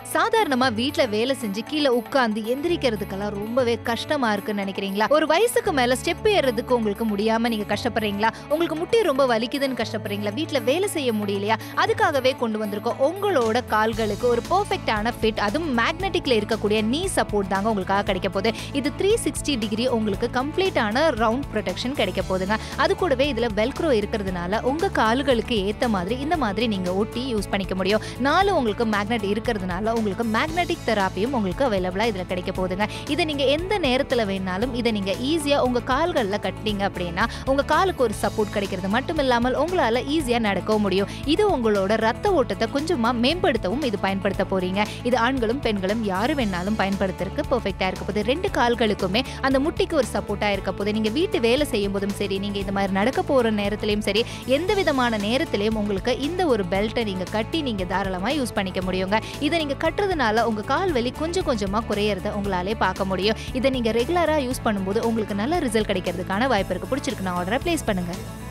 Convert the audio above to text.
சாதாரணமா வீட்ல வேலை செஞ்சு கீழே உட்கார்ந்து எந்திரிக்கிறதுக்கெல்லாம் ரொம்பவே கஷ்டமா இருக்குன்னு நினைக்கிறீங்களா ஒரு வயசுக்கு மேல ஸ்டெப் ஏறதுக்கு உங்களுக்கு முடியாம நீங்க கஷ்டப்படுறீங்களா உங்களுக்கு முட்டி ரொம்ப வலிக்குதுன்னு கஷ்டப்படுறீங்களா வீட்ல வேலை செய்ய முடியலையா அதுக்காகவே கொண்டு வந்திருக்கோம் உங்களோட கால்களுக்கு ஒரு பெர்ஃபெக்டான ஃபிட் அதுவும் மேக்னெட்டிக்ல இருக்கக்கூடிய நீ சப்போர்ட் தாங்க உங்களுக்காக கிடைக்க போகுது இது த்ரீ சிக்ஸ்டி டிகிரி உங்களுக்கு கம்ப்ளீட்டான ரவுண்ட் ப்ரொடெக்ஷன் கிடைக்க போகுதுங்க அது கூடவே இதுல வெல்க்ரோ இருக்கிறதுனால உங்க கால்களுக்கு ஏத்த மாதிரி இந்த மாதிரி நீங்க ஒட்டி யூஸ் பண்ணிக்க முடியும் நாலு உங்களுக்கு மேக்னெட் இருக்கிறதுனால உங்களுக்கு மேக்னெட்டிக் தெராப்பியும் உங்களுக்கு அவைலபிளா இதுல கிடைக்க போகுதுங்க இதை நீங்க எந்த நேரத்துல வேணாலும் இதை நீங்க ஈஸியா உங்க கால்கள்ல கட்டினீங்க அப்படின்னா உங்க காலுக்கு ஒரு சப்போர்ட் கிடைக்கிறது மட்டும் இல்லாமல் உங்களால ஈஸியா நடக்கவும் முடியும் இது உங்களோட ரத்த ஓட்டத்தை கொஞ்சமா மேம்படுத்தவும் இது பயன்படுத்த போறீங்க இது ஆண்களும் பெண்களும் யாரு வேணாலும் பயன்படுத்துறதுக்கு பெர்ஃபெக்டா இருக்க போகுது ரெண்டு கால்களுக்குமே அந்த முட்டிக்கு ஒரு சப்போர்ட்டா இருக்க போகுது நீங்க வீட்டு வேலை செய்யும் போதும் சரி நீங்க இந்த மாதிரி நடக்க போற நேரத்திலயும் சரி எந்த விதமான நேரத்திலயும் உங்களுக்கு இந்த ஒரு பெல்ட்டை நீங்க கட்டி நீங்க தாராளமா யூஸ் பண்ணிக்க முடியுங்க இதை நீங்க கட்டுறதுனால உங்க கால் வலி கொஞ்சம் கொஞ்சமா குறையறத உங்களாலே பார்க்க முடியும் இதை நீங்க ரெகுலரா யூஸ் பண்ணும்போது உங்களுக்கு நல்ல ரிசல்ட் கிடைக்கிறதுக்கான வாய்ப்பு இருக்கு பிடிச்சிருக்கு நான் ஆர்டரை பிளேஸ் பண்ணுங்க